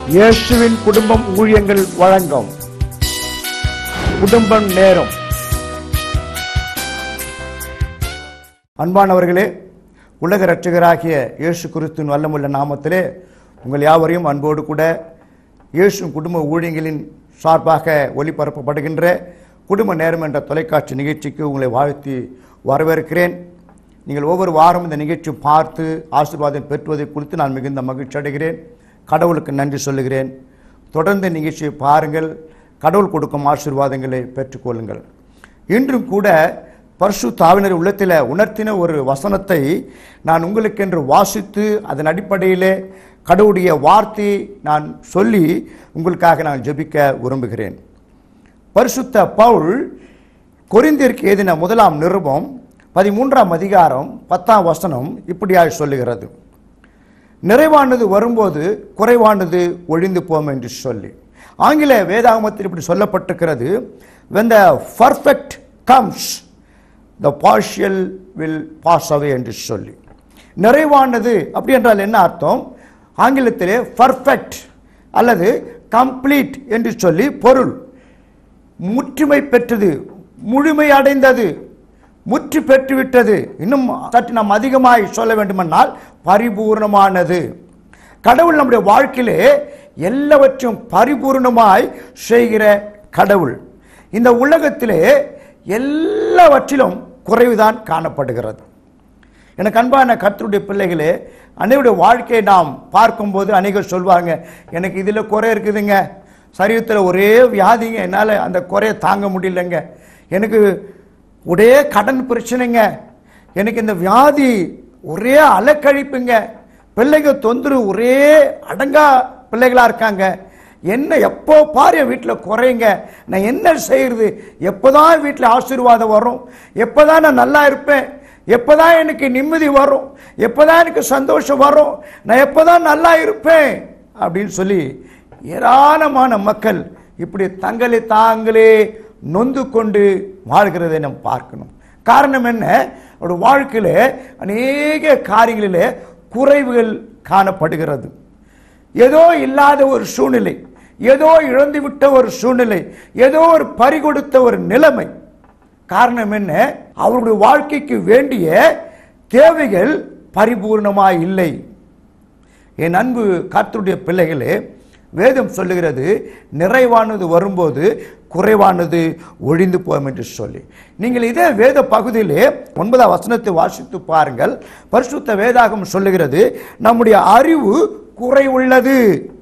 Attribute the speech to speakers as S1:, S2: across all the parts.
S1: இயேசுவின் குடும்பம் ஊழியங்கள் வழங்கும் குடும்பம் நேரம் அன்பானவர்களே உலக இரட்சகராகிய இயேசு கிறிஸ்துவின் வல்லமுள்ள நாமத்திலே உங்கள் யாவரையும் அன்போடு கூட இயேசு குடும்ப ஊழியங்களின் சார்பாக ஒளிபரப்பப்படுகின்ற குடும்ப நேரம் என்ற தொலைக்காட்சி நிகழ்ச்சிக்கு உங்களை வாழ்த்தி வரவேற்கிறேன் நீங்கள் ஒவ்வொரு வாரம் இந்த நிகழ்ச்சி பார்த்து ஆசீர்வாதம் பெற்றுவதை குறித்து நான் மிகுந்த மகிழ்ச்சி அடைகிறேன் கடவுளுக்கு நன்றி சொல்லுகிறேன் தொடர்ந்து நிகழ்ச்சியை பாருங்கள் கடவுள் கொடுக்கும் ஆசீர்வாதங்களை பெற்றுக்கொள்ளுங்கள் இன்றும் கூட பரிசு தாவினர் உள்ளத்தில் உணர்த்தின ஒரு வசனத்தை நான் உங்களுக்கென்று வாசித்து அதன் அடிப்படையிலே கடவுளுடைய வார்த்தையை நான் சொல்லி உங்களுக்காக நான் ஜெபிக்க விரும்புகிறேன் பரிசுத்த பவுல் கொரிந்தியருக்கு எழுதின முதலாம் நிருபம் பதிமூன்றாம் அதிகாரம் பத்தாம் வசனம் இப்படியாக சொல்லுகிறது நிறைவானது வரும்போது குறைவானது ஒழிந்து போம் என்று சொல்லி ஆங்கில வேதாகமத்தில் இப்படி சொல்லப்பட்டிருக்கிறது when the perfect comes the partial will pass away என்று சொல்லி நிறைவானது அப்படி என்றால் என்ன அர்த்தம் ஆங்கிலத்திலே பர்ஃபெக்ட் அல்லது கம்ப்ளீட் என்று சொல்லி பொருள் முற்றுமை பெற்றது முழுமை அடைந்தது முற்று பெற்றுவிட்டது இன்னும் சற்று நாம் அதிகமாய் சொல்ல வேண்டுமென்றால் பரிபூர்ணமானது கடவுள் நம்முடைய வாழ்க்கையிலே எல்லாவற்றையும் பரிபூர்ணமாய் செய்கிற கடவுள் இந்த உலகத்திலே எல்லாவற்றிலும் குறைவுதான் காணப்படுகிறது எனக்கு அன்பான கர்த்தருடைய பிள்ளைகளே அனைவருடைய வாழ்க்கையை நாம் பார்க்கும்போது அநேகர் சொல்வாங்க எனக்கு இதில் குறை இருக்குதுங்க சரீரத்தில் ஒரே வியாதிங்க என்னால் அந்த குறையை தாங்க முடியலங்க எனக்கு ஒரே கடன் பிரச்சனைங்க எனக்கு இந்த வியாதி ஒரே அலக்கழிப்புங்க பிள்ளைங்க தொந்தரவு ஒரே அடங்கா பிள்ளைகளாக இருக்காங்க என்ன எப்போ பாரு என் வீட்டில் குறைங்க நான் என்ன செய்யறது எப்போதான் வீட்டில் ஆசீர்வாதம் வரும் எப்போதான் நான் நல்லா இருப்பேன் எப்போதான் எனக்கு நிம்மதி வரும் எப்போதான் எனக்கு சந்தோஷம் வரும் நான் எப்போதான் நல்லா இருப்பேன் அப்படின்னு சொல்லி ஏராளமான மக்கள் இப்படி தங்களை தாங்களே நொந்து கொண்டு வாழ்கிறதை நாம் பார்க்கணும் காரணம் என்ன அவருடைய வாழ்க்கையில் அநேக காரியங்களிலே குறைவுகள் காணப்படுகிறது ஏதோ இல்லாத ஒரு சூழ்நிலை ஏதோ இழந்து விட்ட ஒரு சூழ்நிலை ஏதோ ஒரு பறிகொடுத்த ஒரு நிலைமை காரணம் என்ன அவருடைய வாழ்க்கைக்கு வேண்டிய தேவைகள் பரிபூர்ணமாய் இல்லை என் அன்பு கர்த்தருடைய பிள்ளைகளே வேதம் சொல்லுகிறது நிறைவானது வரும்போது குறைவானது ஒழிந்து போகும் என்று சொல்லி நீங்கள் இதே வேத பகுதியிலே ஒன்பதாம் வசனத்தை வாசித்து பாருங்கள் பரிசுத்த வேதாகம் சொல்லுகிறது நம்முடைய அறிவு குறை உள்ளது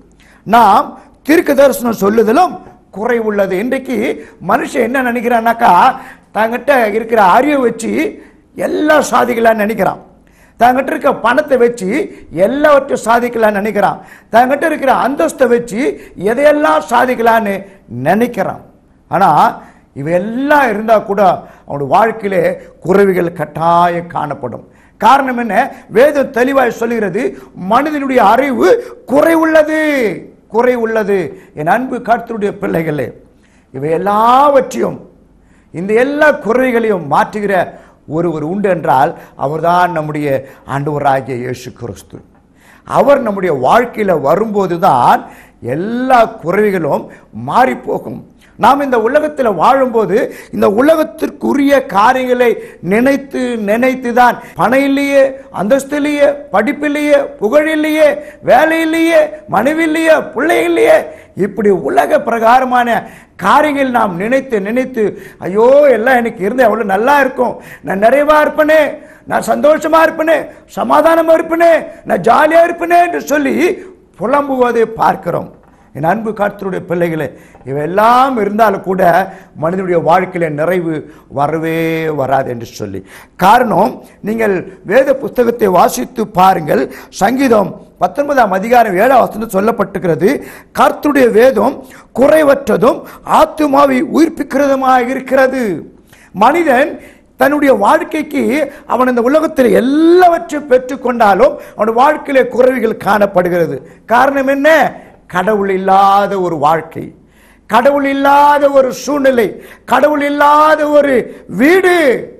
S1: நாம் தீர்க்க தரிசனம் சொல்லுதலும் குறை உள்ளது இன்றைக்கு மனுஷன் என்ன நினைக்கிறான்னாக்கா தங்கிட்ட இருக்கிற அறிவை வச்சு எல்லாம் சாதிக்கலாம்னு நினைக்கிறான் தங்கிட்ட இருக்க பணத்தை வச்சு எல்லாவற்றையும் சாதிக்கலாம்னு நினைக்கிறான் தங்கிட்ட இருக்கிற அந்தஸ்தை வச்சு எதையெல்லாம் சாதிக்கலான்னு நினைக்கிறான் ஆனால் இவையெல்லாம் இருந்தால் கூட அவனுடைய வாழ்க்கையிலே குறைவுகள் கட்டாயம் காணப்படும் காரணம் என்ன வேதம் தெளிவாய் சொல்லுகிறது மனிதனுடைய அறிவு குறை உள்ளது குறை உள்ளது என் அன்பு கர்த்தருடைய பிள்ளைகளே இவை எல்லாவற்றையும் இந்த எல்லா குறைகளையும் மாற்றுகிற ஒருவர் உண்டு என்றால் அவர்தான் நம்முடைய ஆண்டவராகிய இயேசு கிறிஸ்து அவர் நம்முடைய வாழ்க்கையில் வரும்போது தான் எல்லா குறைகளும் மாறி போகும் நாம் இந்த உலகத்தில் வாழும்போது இந்த உலகத்திற்குரிய காரியங்களை நினைத்து நினைத்து தான் பணம் இல்லையே அந்தஸ்து இல்லையே படிப்பில்லையே புகழில்லையே வேலையிலேயே மனைவி இல்லையே பிள்ளை இல்லையே இப்படி உலக பிரகாரமான காரியங்கள் நாம் நினைத்து நினைத்து ஐயோ எல்லாம் எனக்கு இருந்தால் எவ்வளோ நல்லா இருக்கும் நான் நிறைவா இருப்பேனே நான் சந்தோஷமா இருப்பேனே சமாதானமா இருப்பேனே நான் ஜாலியாக இருப்பேனே என்று சொல்லி புலம்புவதை பார்க்கிறோம் என் அன்பு கர்த்தருடைய பிள்ளைகளே இவையெல்லாம் இருந்தாலும் கூட மனிதனுடைய வாழ்க்கையில நிறைவு வரவே வராது என்று சொல்லி காரணம் நீங்கள் வேத புஸ்தகத்தை வாசித்து பாருங்கள் சங்கீதம் பத்தொன்பதாம் அதிகாரம் ஏழாம் வசனம் சொல்லப்பட்டிருக்கிறது கர்த்தருடைய வேதம் குறைவற்றதும் ஆத்துமாவை உயிர்ப்பிக்கிறதுமாக இருக்கிறது மனிதன் தன்னுடைய வாழ்க்கைக்கு அவன் இந்த உலகத்தில் எல்லாவற்றையும் பெற்றுக்கொண்டாலும் அவன் வாழ்க்கையிலே குறைவுகள் காணப்படுகிறது காரணம் என்ன கடவுள் இல்லாத ஒரு வாழ்க்கை கடவுள் இல்லாத ஒரு சூழ்நிலை கடவுள் இல்லாத ஒரு வீடு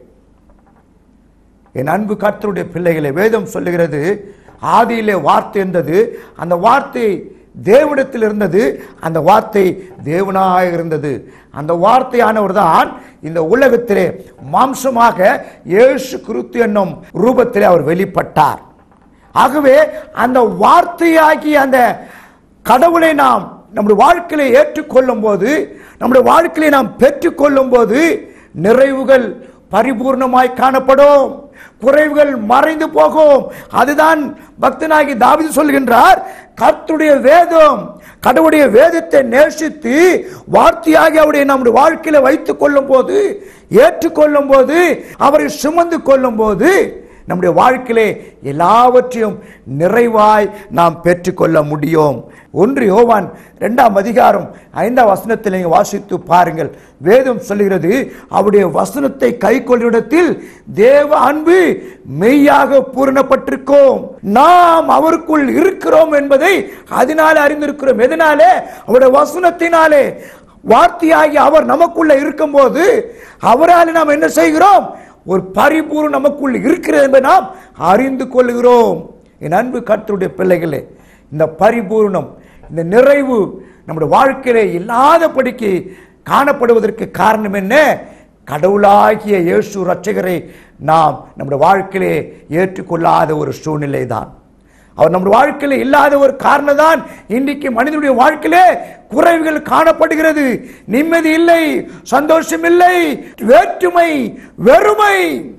S1: என் அன்பு கர்த்தருடைய பிள்ளைகளை வேதம் சொல்லுகிறது ஆதியிலே வார்த்தை இருந்தது அந்த வார்த்தை தேவனிடத்தில் இருந்தது அந்த வார்த்தை தேவனாக இருந்தது அந்த வார்த்தையானவர் தான் இந்த உலகத்திலே மாம்சமாக இயேசு கிறிஸ்து என்னும் ரூபத்திலே அவர் வெளிப்பட்டார் ஆகவே அந்த வார்த்தையாகி அந்த கடவுளை நாம் நம்முடைய வாழ்க்கையில ஏற்றுக்கொள்ளும் போது நம்முடைய வாழ்க்கையை நாம் பெற்றுக்கொள்ளும் போது நிறைவுகள் பரிபூர்ணமாய் காணப்படும் குறைவுகள் மறைந்து போகும் அதுதான் பக்தனாகி தாவீது சொல்கின்றார் கர்த்தருடைய வேதம் கடவுளுடைய வேதத்தை நேசித்து வார்த்தையாகி அவருடைய நம்முடைய வாழ்க்கையில வைத்துக் கொள்ளும் போது ஏற்றுக்கொள்ளும் போது அவரை சுமந்து கொள்ளும் போது நம்முடைய வாழ்க்கையிலே எல்லாவற்றையும் நிறைவாய் நாம் பெற்றுக்கொள்ள முடியும் ஒன்று யோவான் இரண்டாம் அதிகாரம் ஐந்தாம் வசனத்தில் நீங்கள் வாசித்து பாருங்கள் வேதம் சொல்லுகிறது அவருடைய வசனத்தை கை இடத்தில் தேவ அன்பு மெய்யாக பூரணப்பட்டிருக்கோம் நாம் அவருக்குள் இருக்கிறோம் என்பதை அதனால அறிந்திருக்கிறோம் எதனாலே அவருடைய வசனத்தினாலே வார்த்தையாகி அவர் நமக்குள்ள இருக்கும்போது அவரால் நாம் என்ன செய்கிறோம் ஒரு பரிபூர்ணம் நமக்குள் இருக்கிறது என்பதை நாம் அறிந்து கொள்கிறோம் என் அன்பு கர்த்தருடைய பிள்ளைகளே இந்த பரிபூர்ணம் இந்த நிறைவு நம்முடைய வாழ்க்கையிலே இல்லாதபடிக்கு காணப்படுவதற்கு காரணம் என்ன கடவுளாகிய இயேசு ரட்சகரை நாம் நம்முடைய வாழ்க்கையிலே ஏற்றுக்கொள்ளாத ஒரு சூழ்நிலை தான் அவர் நம்முடைய வாழ்க்கையில இல்லாத ஒரு காரணம் தான் இன்றைக்கு மனிதனுடைய வாழ்க்கையிலே குறைவுகள் காணப்படுகிறது நிம்மதி இல்லை சந்தோஷம் இல்லை வேற்றுமை வெறுமை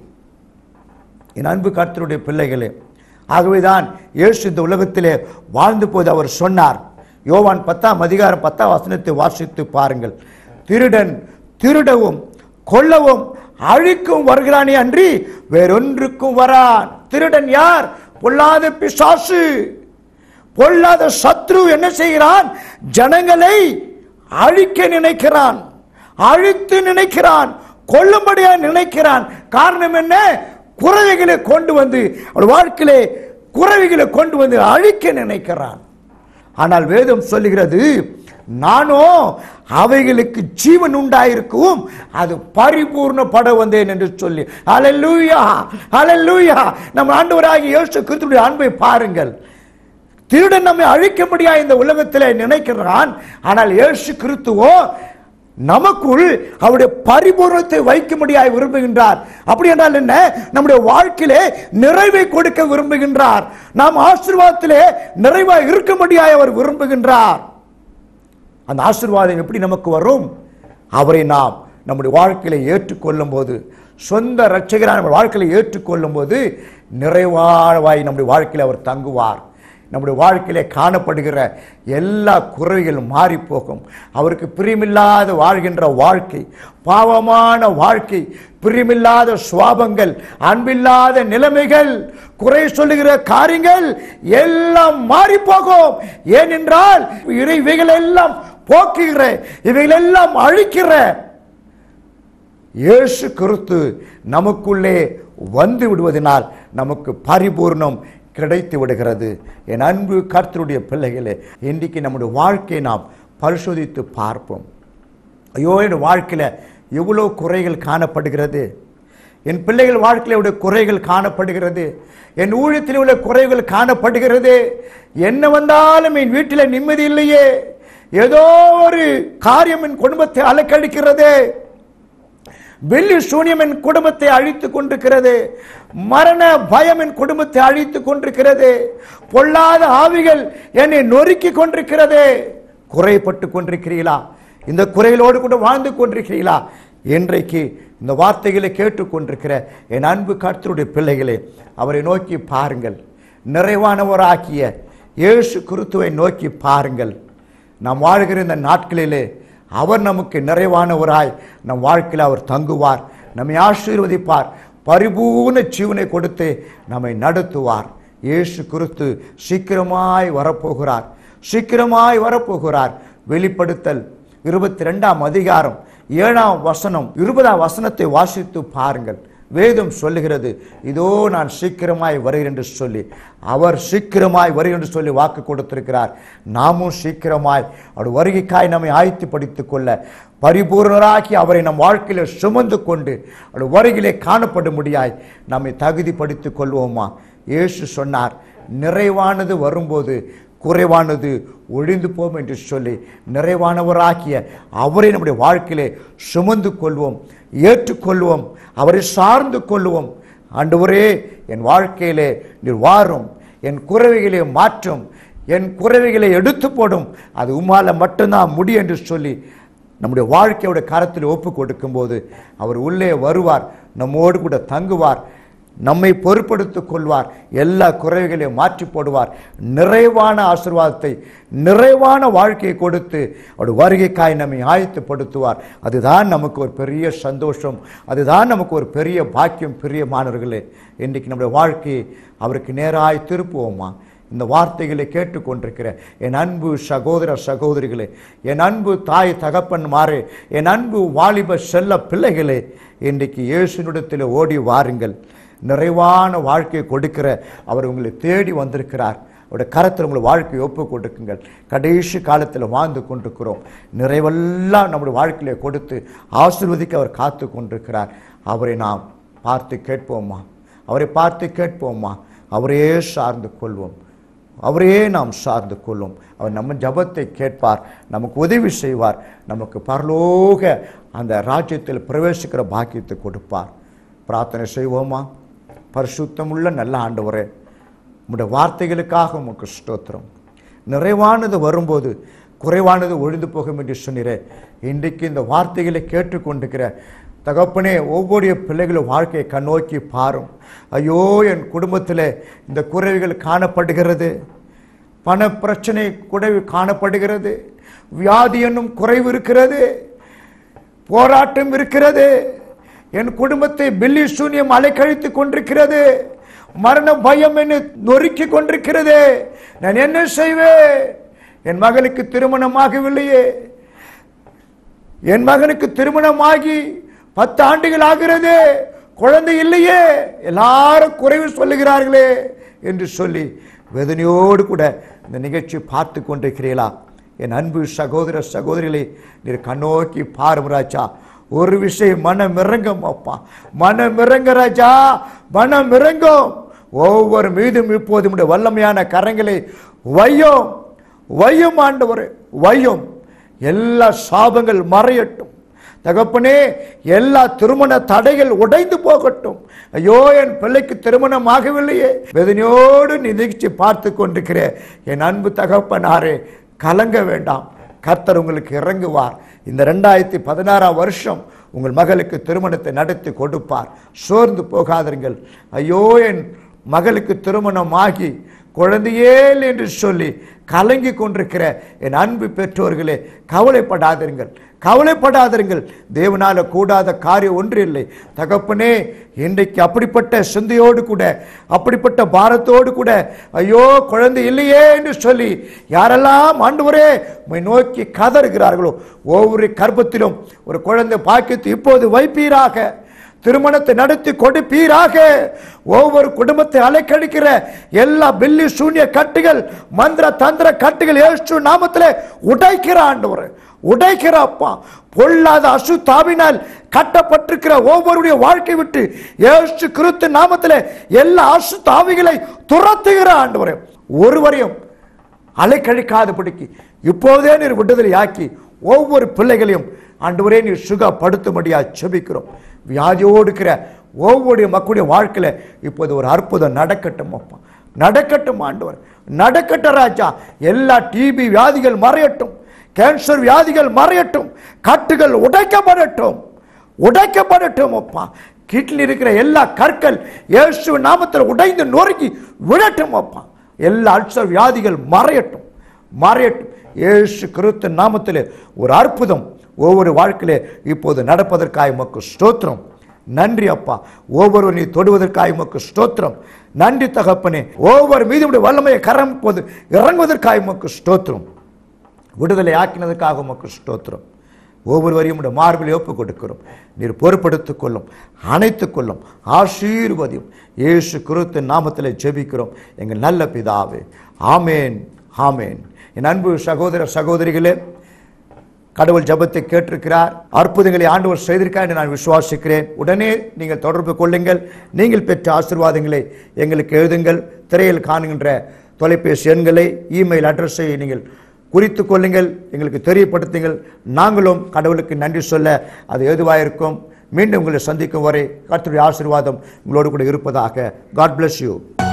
S1: என் அன்பு கர்த்தருடைய பிள்ளைகளே ஆகவேதான் இயேசு இந்த உலகத்திலே வாழ்ந்து போது அவர் சொன்னார் யோவான் பத்தாம் அதிகாரம் பத்தாம் வசனத்தை வாசித்து பாருங்கள் திருடன் திருடவும் கொல்லவும் அழிக்கும் வருகிறானே அன்றி வேறொன்றுக்கும் வரான் திருடன் யார் பொல்லாத பிசாசு பொல்லாத சத்ரு என்ன செய்கிறான் ஜனங்களை அழிக்க நினைக்கிறான் அழித்து நினைக்கிறான் கொல்லும்படியா நினைக்கிறான் காரணம் என்ன குறவைகளை கொண்டு வந்து அவள் வாழ்க்கையிலே குறவைகளை கொண்டு வந்து அழிக்க நினைக்கிறான் ஆனால் வேதம் சொல்லுகிறது நானோ அவைகளுக்கு ஜீவன் உண்டாயிருக்கவும் அது பரிபூர்ணப்பட வந்தேன் என்று சொல்லி அலல்லூயா அலல்லூயா நம்ம ஆண்டவராகிய இயேசு கிறிஸ்துடைய அன்பை பாருங்கள் திருடன் நம்மை அழிக்கும்படியா இந்த உலகத்தில் நினைக்கிறான் ஆனால் இயேசு கிறிஸ்துவோ நமக்குள் அவருடைய பரிபூர்ணத்தை வைக்கும்படியாய் விரும்புகின்றார் அப்படி என்றால் என்ன நம்முடைய வாழ்க்கையிலே நிறைவை கொடுக்க விரும்புகின்றார் நாம் ஆசீர்வாதத்திலே நிறைவாய் இருக்கும்படியாய் அவர் விரும்புகின்றார் அந்த ஆசீர்வாதம் எப்படி நமக்கு வரும் அவரை நாம் நம்முடைய வாழ்க்கையில ஏற்றுக்கொள்ளும் போது சொந்த ரட்சகரான நம்ம வாழ்க்கையில ஏற்றுக்கொள்ளும் போது நிறைவாழ்வாய் நம்முடைய வாழ்க்கையில் அவர் தங்குவார் நம்முடைய வாழ்க்கையிலே காணப்படுகிற எல்லா குறைகளும் மாறி போகும் அவருக்கு பிரியமில்லாத வாழ்கின்ற வாழ்க்கை பாவமான வாழ்க்கை பிரியமில்லாத சுவாபங்கள் அன்பில்லாத நிலைமைகள் குறை சொல்லுகிற காரியங்கள் எல்லாம் மாறி போகும் ஏனென்றால் இறை- இவைகள் எல்லாம் போக்குகிற இவைகள் எல்லாம் அழிக்கிற இயேசு கிறிஸ்து நமக்குள்ளே வந்து விடுவதனால் நமக்கு பரிபூர்ணம் கிடைத்து விடுகிறது என் அன்பு கர்த்தருடைய பிள்ளைகளே இன்றைக்கு நம்முடைய வாழ்க்கையை நாம் பரிசோதித்து பார்ப்போம் ஐயோ என் வாழ்க்கையில் எவ்வளோ குறைகள் காணப்படுகிறது என் பிள்ளைகள் வாழ்க்கையில் உள்ள குறைகள் காணப்படுகிறது என் ஊழியத்தில் உள்ள குறைகள் காணப்படுகிறது என்ன வந்தாலும் என் வீட்டில் நிம்மதி இல்லையே ஏதோ ஒரு காரியம் என் குடும்பத்தை அலக்கடிக்கிறது வெள்ளி சூனியம் என் குடும்பத்தை அழித்துக் கொண்டிருக்கிறது மரண பயம் என் குடும்பத்தை அழித்துக் கொண்டிருக்கிறது பொல்லாத ஆவிகள் என்னை நொறுக்கி கொண்டிருக்கிறது குறைப்பட்டு கொண்டிருக்கிறீர்களா இந்த குறைகளோடு கூட வாழ்ந்து கொண்டிருக்கிறீர்களா இன்றைக்கு இந்த வார்த்தைகளை கேட்டுக்கொண்டிருக்கிற என் அன்பு கர்த்தருடைய பிள்ளைகளே அவரை நோக்கி பாருங்கள் நிறைவானவராக்கிய இயேசு கிறிஸ்துவை நோக்கி பாருங்கள் நாம் வாழ்கிற இந்த நாட்களிலே அவர் நமக்கு நிறைவானவராய் நம் வாழ்க்கையில் அவர் தங்குவார் நம்மை ஆசீர்வதிப்பார் பரிபூர்ண ஜீவனை கொடுத்து நம்மை நடத்துவார் இயேசு கிறிஸ்து சீக்கிரமாய் வரப்போகிறார் சீக்கிரமாய் வரப்போகிறார் வெளிப்படுத்தல் இருபத்தி ரெண்டாம் அதிகாரம் ஏழாம் வசனம் இருபதாம் வசனத்தை வாசித்து பாருங்கள் வேதம் சொல்லுகிறது இதோ நான் சீக்கிரமாய் வருகிறேன் என்று சொல்லி அவர் சீக்கிரமாய் வருகிறேன் என்று சொல்லி வாக்கு கொடுத்திருக்கிறார் நாமும் சீக்கிரமாய் அவர் வருகைக்காய் நம்மை ஆயத்துப்படுத்திக் கொள்ள பரிபூர்ணராக்கி அவரை நம் வாழ்க்கையில சுமந்து கொண்டு அவர் வருகிலே காணப்படும்படியாய் நம்மை தகுதிப்படுத்திக் கொள்வோமா இயேசு சொன்னார் நிறைவானது வரும்போது குறைவானது ஒழிந்து போம் என்று சொல்லி நிறைவானவராகிய அவரை நம்முடைய வாழ்க்கையிலே சுமந்து கொள்வோம் ஏற்றுக்கொள்வோம் அவரை சார்ந்து கொள்வோம் ஆண்டவரே என் வாழ்க்கையிலே நீர் வாரும் என் குறைவைகளை மாற்றும் என் குறைவைகளை எடுத்து போடும் அது உம்மால மட்டும்தான் முடியும் என்று சொல்லி நம்முடைய வாழ்க்கையோட கரத்தில் ஒப்பு கொடுக்கும்போது அவர் உள்ளே வருவார் நம்மோடு கூட தங்குவார் நம்மை பொறுப்படுத்திக் கொள்வார் எல்லா குறைகளையும் மாற்றி போடுவார் நிறைவான ஆசீர்வாதத்தை நிறைவான வாழ்க்கையை கொடுத்து அவருடைய வருகைக்காய் நம்மை ஆயத்தப்படுத்துவார் அதுதான் நமக்கு ஒரு பெரிய சந்தோஷம் அதுதான் நமக்கு ஒரு பெரிய பாக்கியம் பெரிய மாணவர்களே இன்றைக்கு நம்முடைய வாழ்க்கையை அவருக்கு நேராய் திருப்புவோமா இந்த வார்த்தைகளை கேட்டுக்கொண்டிருக்கிற என் அன்பு சகோதர சகோதரிகளே என் அன்பு தாய் தகப்பன் மாறே என் அன்பு வாலிப செல்ல பிள்ளைகளே இன்றைக்கு இயேசுனிடத்தில் ஓடி வாருங்கள் நிறைவான வாழ்க்கையை கொடுக்கிற அவர் உங்களை தேடி வந்திருக்கிறார் அவருடைய கரத்தில் உங்களை வாழ்க்கையை ஒப்பு கொடுக்குங்கள் கடைசி காலத்தில் வாழ்ந்து கொண்டிருக்கிறோம் நிறைவெல்லாம் நம்முடைய வாழ்க்கையில கொடுத்து ஆசீர்வதிக்க அவர் காத்து கொண்டிருக்கிறார் அவரை நாம் பார்த்து கேட்போமா அவரை பார்த்து கேட்போமா அவரே சார்ந்து கொள்வோம் அவரையே நாம் சார்ந்து கொள்ளும் அவர் நம்ம ஜபத்தை கேட்பார் நமக்கு உதவி செய்வார் நமக்கு பரலோக அந்த ராஜ்யத்தில் பிரவேசிக்கிற பாக்கியத்தை கொடுப்பார் பிரார்த்தனை செய்வோமா பரிசுத்தமுள்ள நல்ல ஆண்டவரே உம்முடைய வார்த்தைகளுக்காக உமக்கு ஸ்தோத்திரம் நிறைவானது வரும்போது குறைவானது ஒழிந்து போகும் என்று சொன்னீரே இன்றைக்கு இந்த வார்த்தைகளை கேட்டுக்கொண்டிருக்கிற தகப்பனே ஒவ்வொரு பிள்ளைகளும் வாழ்க்கையை கண்ணோக்கி பாரும் ஐயோ என் குடும்பத்தில் இந்த குறைவுகள் காணப்படுகிறது பண பிரச்சனை குறைவு காணப்படுகிறது வியாதி என்னும் குறைவு இருக்கிறது போராட்டம் இருக்கிறது என் குடும்பத்தை பில்லி சூன்யம் அலைக்கழித்து கொண்டிருக்கிறது மரண பயம் என்னை நொறுக்கி கொண்டிருக்கிறது நான் என்ன செய்வேன் என் மகளுக்கு திருமணமாகவில்லையே என் மகனுக்கு திருமணமாகி பத்து ஆண்டுகள் ஆகிறது குழந்தை இல்லையே எல்லாரும் குறைவு சொல்லுகிறார்களே என்று சொல்லி வேதனையோடு கூட இந்த நிகழ்ச்சி பார்த்து கொண்டிருக்கிறீர்களா என் அன்பு சகோதர சகோதரிகளை நீர் கண்ணோக்கி பாரும் ராஜா ஒரு விஷயம் மனம் இறங்கும் அப்பா மனம் இறங்க ராஜா மனம் இறங்கும் ஒவ்வொரு மீதும் இப்போது உம்முடைய வல்லமையான கரங்களை வையும் வையும் ஆண்டவரே வையும் எல்லா சாபங்கள் மறையட்டும் தகப்பனே எல்லா திருமண தடைகள் உடைந்து போகட்டும் ஐயோ என் பிள்ளைக்கு திருமணம் ஆகவில்லையே வேதனையோடு நிகழ்ச்சி பார்த்து கொண்டிருக்கிற என் அன்பு தகப்பனாரே கலங்க வேண்டாம் கர்த்தர் உங்களுக்கு இறங்குவார் இந்த ரெண்டாயிரத்தி பதினாறாம் வருஷம் உங்கள் மகளுக்கு திருமணத்தை நடத்தி கொடுப்பார் சோர்ந்து போகாதீர்கள் ஐயோ என் மகளுக்கு திருமணம் ஆகி குழந்தையேல் என்று சொல்லி கலங்கி கொண்டிருக்கிற என் அன்பு பெற்றோர்களே கவலைப்படாதிருங்கள் கவலைப்படாதிருங்கள் தேவனால கூடாத காரியம் ஒன்று இல்லை தகப்பனே இன்றைக்கு அப்படிப்பட்ட சிந்தையோடு கூட அப்படிப்பட்ட பாரத்தோடு கூட ஐயோ குழந்தை இல்லையே என்று சொல்லி யாரெல்லாம் ஆண்டவரே உம்மை நோக்கி கதறுகிறார்களோ ஒவ்வொரு கர்ப்பத்திலும் ஒரு குழந்தை பாக்கியத்தை இப்போது வைப்பீராக திருமணத்தை நடத்தி கொடுப்பீராக ஒவ்வொரு குடும்பத்தை அலைக்கழிக்கிற எல்லா பில்லி சூன்ய கட்டுகள் மந்திர தந்திர கட்டுகள் ஏசு நாமத்திலே உடைக்கிற ஆண்டவர் உடைக்கிற அப்பா பொல்லாத அசுத்தாவினால் கட்டப்பட்டிருக்கிற ஒவ்வொருடைய வாழ்க்கை விட்டு ஏசு கிறிஸ்து நாமத்திலே எல்லா அசுத்தாவிகளை துரத்துகிற ஆண்டவர் ஒருவரையும் அலைக்கழிக்காதபடிக்கு இப்போதே நீர் விடுதலை ஆக்கி ஒவ்வொரு பிள்ளைகளையும் ஆண்டவரே நீர் சுகப்படுத்தும்படியா செபிக்கிறோம் வியாதியோடு இருக்கிற ஒவ்வொரு மக்களுடைய வாழ்க்கையில இப்போது ஒரு அற்புதம் நடக்கட்டும் அப்பா நடக்கட்டும் ஆண்டவர் நடக்கட்டும் ராஜா எல்லா டிபி வியாதிகள் மறையட்டும் கேன்சர் வியாதிகள் மறையட்டும் கட்டுகள் உடைக்கப்படட்டும் உடைக்கப்படட்டும் அப்பா கிட்னி இருக்கிற எல்லா கற்கள் இயேசு நாமத்தில் உடைந்து நொறுக்கி விழட்டும் அப்பா எல்லா அல்சர் வியாதிகள் மறையட்டும் மறையட்டும் இயேசு கிறிஸ்து நாமத்திலே ஒரு அற்புதம் ஒவ்வொரு வாழ்க்கையிலே இப்போது நடப்பதற்காக உமக்கு ஸ்தோத்திரம் நன்றி அப்பா ஒவ்வொரு நீ தொடுவதற்காக உமக்கு ஸ்தோத்திரம் நன்றி தகப்பனே ஒவ்வொரு மீது உடைய வல்லமையை கரம் இப்போது இறங்குவதற்காக உமக்கு ஸ்தோத்திரம் விடுதலை ஆக்கினதுக்காக உமக்கு ஸ்தோத்திரம் ஒவ்வொருவரையும் உடைய மார்பில் ஒப்பு கொடுக்கிறோம் நீர் பொறுப்படுத்திக் கொள்ளும் அணைத்துக் கொள்ளும் ஆசீர்வதியும் இயேசு கிறிஸ்து நாமத்தில் ஜெபிக்கிறோம் எங்கள் நல்ல பிதாவே ஆமேன் ஆமேன் என் அன்பு சகோதர சகோதரிகளே கடவுள் ஜெபத்தை கேட்டிருக்கிறார் அற்புதங்களை ஆண்டவர் செய்திருக்கார் என்று நான் விசுவாசிக்கிறேன் உடனே நீங்கள் தொடர்பு கொள்ளுங்கள் நீங்கள் பெற்ற ஆசீர்வாதங்களை எங்களுக்கு எழுதுங்கள் திரையில் காணுகின்ற தொலைபேசி எண்களை இமெயில் அட்ரஸை நீங்கள் குறித்து கொள்ளுங்கள் எங்களுக்கு தெரியப்படுத்துங்கள் நாங்களும் கடவுளுக்கு நன்றி சொல்ல அது எதுவாக இருக்கும் மீண்டும் உங்களை சந்திக்கும் வரை கர்த்தருடைய ஆசீர்வாதம் உங்களோடு கூட இருப்பதாக காட் bless யூ